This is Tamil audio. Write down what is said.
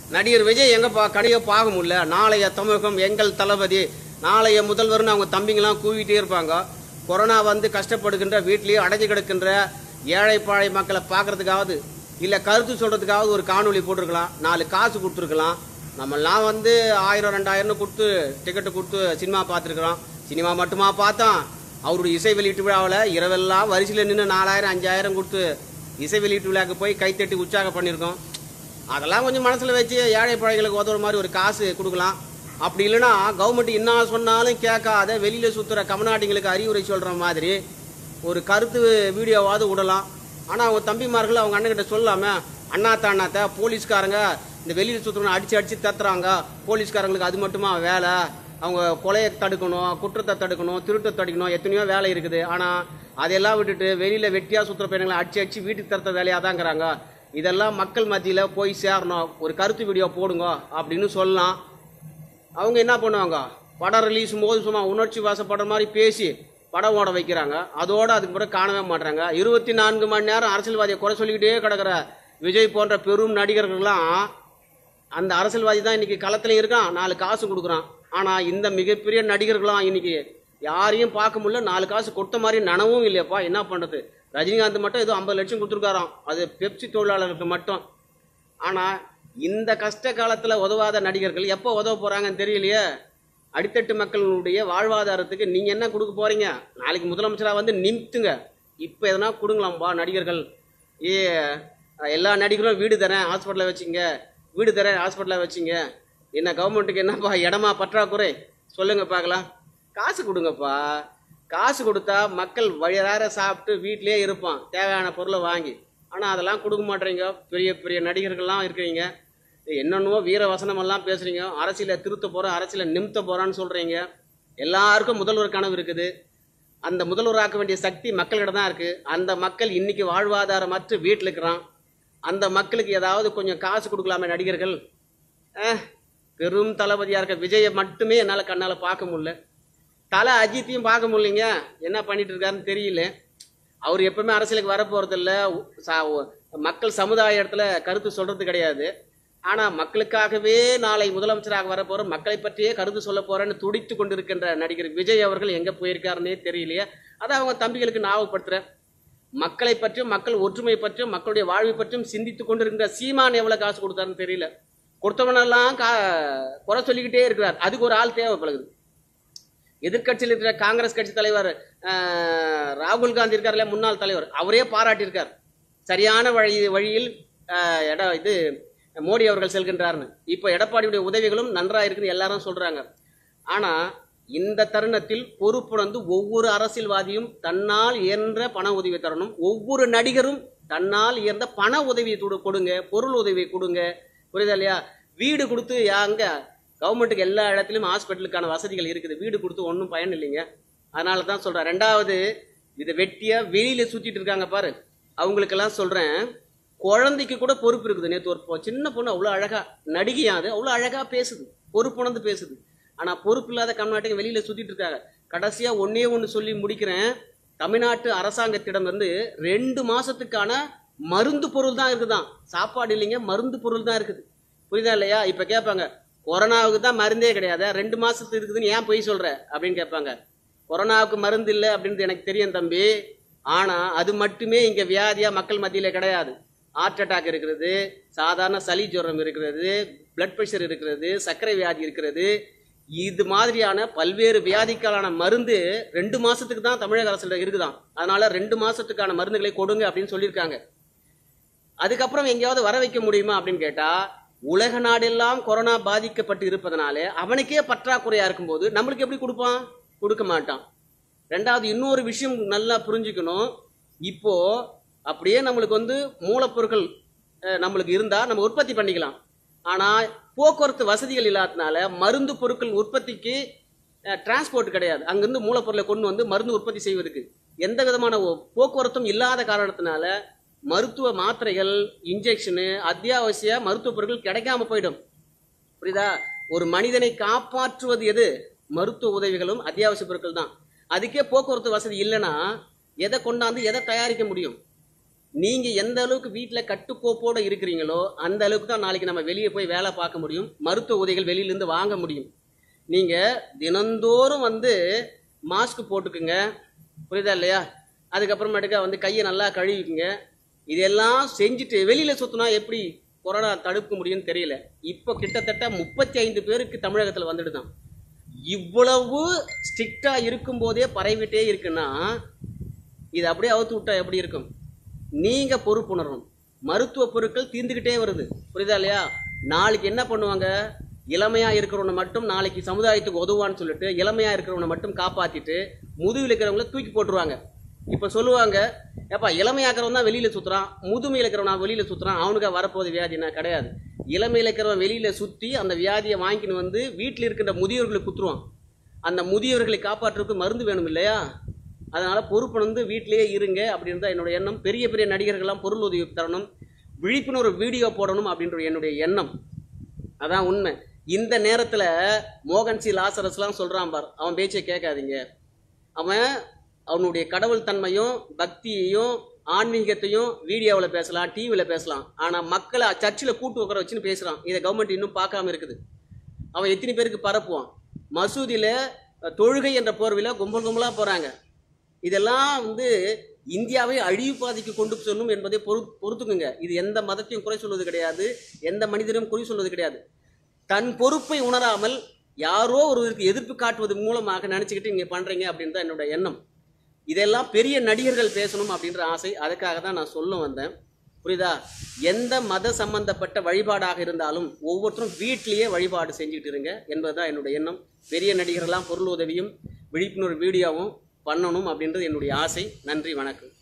நடிகர் விஜய் எங்க பா கனிய பார்க்க முடியல நாளைய தமிழகம் எங்கள் தளபதி நாளைய முதல்வர்னு அவங்க தம்பிங்கெல்லாம் கூவிட்டே இருப்பாங்க கொரோனா வந்து கஷ்டப்படுகின்ற வீட்லயே அடைஞ்சு கிடக்கின்ற ஏழை பாழை மக்களை பார்க்கறதுக்காவது இல்ல கருத்து சொல்றதுக்காவது ஒரு காணொளி போட்டிருக்கலாம் நாலு காசு கொடுத்துருக்கலாம் நம்மெல்லாம் வந்து ஆயிரம் ரெண்டாயிரம்னு கொடுத்து டிக்கெட்டு கொடுத்து சினிமா பார்த்துருக்குறோம் சினிமா மட்டுமா பார்த்தோம் அவருடைய இசை வெளியீட்டு விழாவில் இரவெல்லாம் வரிசையில் நின்று நாலாயிரம் அஞ்சாயிரம் கொடுத்து இசை வெளியீட்டு விழாக்கு போய் கைத்தட்டி உற்சாகம் பண்ணியிருக்கோம் அதெல்லாம் கொஞ்சம் மனசில் வச்சு ஏழை பழைகளுக்கு உதவுற மாதிரி ஒரு காசு கொடுக்கலாம் அப்படி இல்லைன்னா கவர்மெண்ட் என்ன சொன்னாலும் கேட்காத வெளியில் சுற்றுற கமநாட்டிங்களுக்கு அறிவுரை சொல்கிற மாதிரி ஒரு கருத்து வீடியோவாவது விடலாம் ஆனால் அவங்க தம்பிமார்கள் அவங்க அண்ணன்கிட்ட சொல்லாம அண்ணாத்த அண்ணாத்த போலீஸ்காரங்க இந்த வெளியில் சுற்றுறவங்க அடித்து அடித்து தத்துறாங்க போலீஸ்காரங்களுக்கு அது மட்டுமா வேலை அவங்க கொலையை தடுக்கணும் குற்றத்தை தடுக்கணும் திருட்டை தடுக்கணும் எத்தனையோ வேலை இருக்குது ஆனால் அதெல்லாம் விட்டுட்டு வெளியில் வெட்டியாக சுற்றுற பையன்களை அடிச்சு அடிச்சு வீட்டுக்கு தரத்த வேலையாக தாங்கிறாங்க இதெல்லாம் மக்கள் மத்தியில் போய் சேரணும் ஒரு கருத்து வீடியோ போடுங்க அப்படின்னு சொல்லலாம் அவங்க என்ன பண்ணுவாங்க படம் ரிலீஸ் போது சும்மா உணர்ச்சி வாசப்படுற மாதிரி பேசி படம் ஓட வைக்கிறாங்க அதோட அதுக்கு பிறகு காணவே மாட்டாங்க இருபத்தி நான்கு மணி நேரம் அரசியல்வாதியை குறை சொல்லிக்கிட்டே கிடக்கிற விஜய் போன்ற பெரும் நடிகர்கள்லாம் அந்த அரசியல்வாதி தான் இன்னைக்கு களத்துல இருக்கான் நாலு காசு கொடுக்குறான் ஆனா இந்த மிகப்பெரிய நடிகர்களாம் இன்னைக்கு யாரையும் பார்க்க முடியல நாலு காசு கொடுத்த மாதிரி நனவும் இல்லையப்பா என்ன பண்றது ரஜினிகாந்த் மட்டும் ஏதோ ஐம்பது லட்சம் கொடுத்துருக்காராம் அது பெப்சி தொழிலாளர்களுக்கு மட்டும் ஆனா இந்த கஷ்ட காலத்துல உதவாத நடிகர்கள் எப்போ உதவ போறாங்கன்னு தெரியலையே அடித்தட்டு மக்களுடைய வாழ்வாதாரத்துக்கு நீங்க என்ன கொடுக்க போறீங்க நாளைக்கு முதலமைச்சரா வந்து நிமித்துங்க இப்போ எதனா கொடுங்களாம்பா நடிகர்கள் ஏ எல்லா நடிகரும் வீடு தரேன் ஹாஸ்பிட்டலில் வச்சிங்க வீடு தரேன் ஹாஸ்பிட்டலில் வச்சிங்க என்ன கவர்மெண்ட்டுக்கு என்னப்பா இடமா பற்றாக்குறை சொல்லுங்க பார்க்கலாம் காசு கொடுங்கப்பா காசு கொடுத்தா மக்கள் வயிறார சாப்பிட்டு வீட்டிலேயே இருப்பான் தேவையான பொருளை வாங்கி ஆனால் அதெல்லாம் கொடுக்க மாட்டேறீங்க பெரிய பெரிய நடிகர்கள்லாம் இருக்கிறீங்க என்னென்னவோ வீர வசனமெல்லாம் பேசுறீங்க அரசியலை திருத்த போகிறோம் அரசியலை நிமித்த போகிறான்னு சொல்கிறீங்க எல்லாருக்கும் முதல்வர் கனவு இருக்குது அந்த முதல்வராக்க வேண்டிய சக்தி மக்கள்கிட்ட தான் இருக்குது அந்த மக்கள் இன்னைக்கு வாழ்வாதாரமற்று வீட்டில் இருக்கிறான் அந்த மக்களுக்கு ஏதாவது கொஞ்சம் காசு கொடுக்கலாமே நடிகர்கள் அஹ், பெரும் தளபதியாக இருக்க விஜயை மட்டுமே என்னால் கண்ணால் பார்க்க முடியல தலை அஜித்தையும் பார்க்க முடியலைங்க என்ன பண்ணிட்டு இருக்காருன்னு தெரியல அவர் எப்பவுமே அரசியலுக்கு வர போறதில்ல உ- சா- உ- மக்கள் சமுதாய இடத்துல கருத்து சொல்றது கிடையாது ஆனா மக்களுக்காகவே நாளை முதலமைச்சராக வர போற மக்களை பற்றியே கருத்து சொல்ல போறேன்னு துடித்து கொண்டிருக்கின்ற நடிகர் விஜய் அவர்கள் எங்க போயிருக்காருன்னே தெரியலையே அதை அவங்க தம்பிகளுக்கு ஞாபகப்படுத்துறேன் மக்களை பற்றியும் மக்கள் ஒற்றுமை பற்றியும் மக்களுடைய வாழ்வை பற்றியும் சிந்தித்து கொண்டிருக்கிற சீமான் எவ்வளவு காசு கொடுத்தாருன்னு தெரியல கொடுத்தவனெல்லாம் கா குறை சொல்லிக்கிட்டே இருக்கிறார் அதுக்கு ஒரு ஆள் தேவைப்படுது எதிர்க்கட்சியில் இருக்கிற காங்கிரஸ் கட்சி தலைவர் அஹ், ராகுல் காந்தி இருக்கார்ல முன்னாள் தலைவர் அவரே பாராட்டியிருக்கார் சரியான வழி வழியில் அஹ், எட இது மோடி அவர்கள் செல்கின்றார்னு இப்போ எடப்பாடியுடைய உதவிகளும் நன்றா இருக்குன்னு எல்லாரும் சொல்றாங்க ஆனா இந்த தருணத்தில் பொறுப்புணர்ந்து ஒவ்வொரு அரசியல்வாதியும் தன்னால் இயன்ற பண உதவி தரணும் ஒவ்வொரு நடிகரும் தன்னால் இயன்ற பண உதவி கொடு- கொடுங்க பொருள் உதவி கொடுங்க புரியுதா இல்லையா வீடு கொடுத்து அங்க கவர்மெண்ட்டுக்கு எல்லா இடத்துலயும் ஹாஸ்பிட்டலுக்கான வசதிகள் இருக்குது வீடு கொடுத்து ஒன்றும் பயன் இல்லைங்க அதனால தான் சொல்றேன் ரெண்டாவது இதை வெட்டியா வெளியில சுத்திட்டு இருக்காங்க பாரு அவங்களுக்கெல்லாம் சொல்றேன் குழந்தைக்கு கூட பொறுப்பு இருக்குது நேற்று ஒரு பொ- சின்ன பொண்ணு அவ்வளோ அழகா நடிகையா அது அவ்வளோ அழகா பேசுது பொறுப்புணர்ந்து பேசுது ஆனா பொறுப்பு இல்லாத கம்நாட்டுக்கு வெளியில சுத்திட்டு இருக்காங்க கடைசியா ஒன்னே ஒன்று சொல்லி முடிக்கிறேன் தமிழ்நாட்டு அரசாங்கத்திடம் இருந்து ரெண்டு மாசத்துக்கான மருந்து பொருள் தான் இருக்குதான் சாப்பாடு இல்லைங்க மருந்து பொருள் தான் இருக்குது புரியுதா இல்லையா இப்ப கேட்பாங்க கொரோனாவுக்கு தான் மருந்தே கிடையாது ரெண்டு மாசத்துக்கு இருக்குதுன்னு ஏன் பொய் சொல்ற அப்படின்னு கேட்பாங்க கொரோனாவுக்கு மருந்து இல்லை அப்படின்றது எனக்கு தெரியும் தம்பி ஆனா அது மட்டுமே இங்க வியாதியா மக்கள் மத்தியில கிடையாது ஹார்ட் அட்டாக் இருக்கிறது சாதாரண சளி ஜுரம் இருக்கிறது பிளட் பிரஷர் இருக்கிறது சர்க்கரை வியாதி இருக்கிறது இது மாதிரியான பல்வேறு வியாதிக்கான மருந்து ரெண்டு மாசத்துக்கு தான் தமிழக அரசுல இருக்குதாம் அதனால ரெண்டு மாசத்துக்கான மருந்துகளை கொடுங்க அப்படின்னு சொல்லியிருக்காங்க அதுக்கப்புறம் எங்கேயாவது வர வைக்க முடியுமா அப்படின்னு கேட்டா உலக நாடெல்லாம் கொரோனா பாதிக்கப்பட்டு இருப்பதனாலே அவனுக்கே பற்றாக்குறையா இருக்கும்போது நம்மளுக்கு எப்படி கொடுப்பான் கொடுக்க மாட்டான் ரெண்டாவது இன்னொரு விஷயம் நல்லா புரிஞ்சுக்கணும் இப்போ அப்படியே நம்மளுக்கு வந்து மூலப்பொருட்கள் அஹ், நம்மளுக்கு இருந்தா நம்ம உற்பத்தி பண்ணிக்கலாம் ஆனா போக்குவரத்து வசதிகள் இல்லாதனால மருந்து பொருட்கள் உற்பத்திக்கு டிரான்ஸ்போர்ட் கிடையாது அங்கிருந்து மூலப்பொருளை கொண்டு வந்து மருந்து உற்பத்தி செய்வதற்கு எந்த விதமான ஒ- போக்குவரத்தும் இல்லாத காரணத்தினால மருத்துவ மாத்திரைகள் இன்ஜெக்ஷனு அத்தியாவசிய மருத்துவ பொருட்கள் கிடைக்காம போயிடும் புரியுதா ஒரு மனிதனை காப்பாற்றுவது எது மருத்துவ உதவிகளும் அத்தியாவசிய பொருட்கள் தான் அதுக்கே போக்குவரத்து வசதி இல்லைன்னா எதை கொண்டாந்து எதை தயாரிக்க முடியும் நீங்க எந்த அளவுக்கு வீட்டில் கட்டுக்கோப்போட இருக்கிறீங்களோ அந்த அளவுக்கு தான் நாளைக்கு நம்ம வெளியே போய் வேலை பார்க்க முடியும் மருத்துவ உதவிகள் வெளியிலேருந்து வாங்க முடியும் நீங்க தினந்தோறும் வந்து மாஸ்க் போட்டுக்குங்க புரியுதா இல்லையா அதுக்கப்புறமேட்டுக்கா வந்து கையை நல்லா கழுவிக்குங்க இதெல்லாம் செஞ்சுட்டு வெளியில சுத்தினா எப்படி கொரோனா தடுக்க முடியும்னு தெரியல இப்போ கிட்டத்தட்ட முப்பத்தி ஐந்து பேருக்கு தமிழகத்தில் வந்துடுதான் இவ்வளவு ஸ்ட்ரிக்டா இருக்கும் போதே பரவிட்டே இருக்குன்னா இது அப்படியே அவுத்து விட்டா எப்படி இருக்கும் நீங்க பொறுப்புணரணும் மருத்துவ பொருட்கள் தீர்ந்துகிட்டே வருது புரியுதா இல்லையா நாளைக்கு என்ன பண்ணுவாங்க இளமையா இருக்கிறவனை மட்டும் நாளைக்கு சமுதாயத்துக்கு உதவான்னு சொல்லிட்டு இளமையா இருக்கிறவனை மட்டும் காப்பாத்திட்டு முதுகில் இருக்கிறவங்கள தூக்கி போட்டுருவாங்க இப்ப சொல்லுவாங்க ஏப்பா இளமையா இருக்கிறவன் தான் வெளியில சுத்துறான் முதுமையில் இருக்கிறவன் வெளியில சுத்துறான் அவனுக்கு வரப்போகுது வியாதினா கிடையாது இளமையில இருக்கிறவன் வெளியில சுத்தி அந்த வியாதியை வாங்கின்னு வந்து வீட்டில் இருக்கின்ற முதியோர்களுக்கு குத்துருவான் அந்த முதியவர்களை காப்பாற்றுறதுக்கு மருந்து வேணும் இல்லையா அதனால பொறுப்புணர்ந்து வீட்டிலேயே இருங்க அப்படின்னு தான் என்னோட எண்ணம் பெரிய பெரிய நடிகர்கள்லாம் பொருள் உதவி தரணும் விழிப்புணர்வு வீடியோ போடணும் அப்படின்ற என்னுடைய எண்ணம் அதான் உண்மை இந்த நேரத்துல மோகன் சி லாசரஸ்லாம் சொல்றான் பார் அவன் பேச்சை கேட்காதீங்க அவன் அவனுடைய கடவுள் தன்மையும் பக்தியையும் ஆன்மீகத்தையும் வீடியோவில் பேசலாம் டிவியில் பேசலாம் ஆனால் மக்களை சர்ச்சில் கூட்டு உட்கார வச்சுன்னு பேசுகிறான் இதை கவர்மெண்ட் இன்னும் பார்க்காம இருக்குது அவன் எத்தனை பேருக்கு பரப்புவான் மசூதியில் தொழுகை என்ற போர்வையில் கும்பல் கும்பலாக போகிறாங்க இதெல்லாம் வந்து இந்தியாவை அழிவு பாதைக்கு கொண்டு செல்லும் என்பதை பொறு பொறுத்துக்குங்க இது எந்த மதத்தையும் குறை சொல்வது கிடையாது எந்த மனிதரையும் குறை சொல்வது கிடையாது தன் பொறுப்பை உணராமல் யாரோ ஒருவருக்கு எதிர்ப்பு காட்டுவது மூலமாக நினச்சிக்கிட்டு இங்கே பண்ணுறீங்க அப்படின்னு தான் என்னோட எண்ணம் இதெல்லாம் பெரிய நடிகர்கள் பேசணும் அப்படின்ற ஆசை அதுக்காக தான் நான் சொல்ல வந்தேன் புரியுதா எந்த மத சம்பந்தப்பட்ட வழிபாடாக இருந்தாலும் ஒவ்வொருத்தரும் வீட்டிலேயே வழிபாடு செஞ்சுட்டு இருங்க என்பதுதான் என்னுடைய எண்ணம் பெரிய நடிகர்கள்லாம் பொருள் உதவியும் விழிப்புணர்வு வீடியோவும் பண்ணணும் அப்படின்றது என்னுடைய ஆசை நன்றி வணக்கம்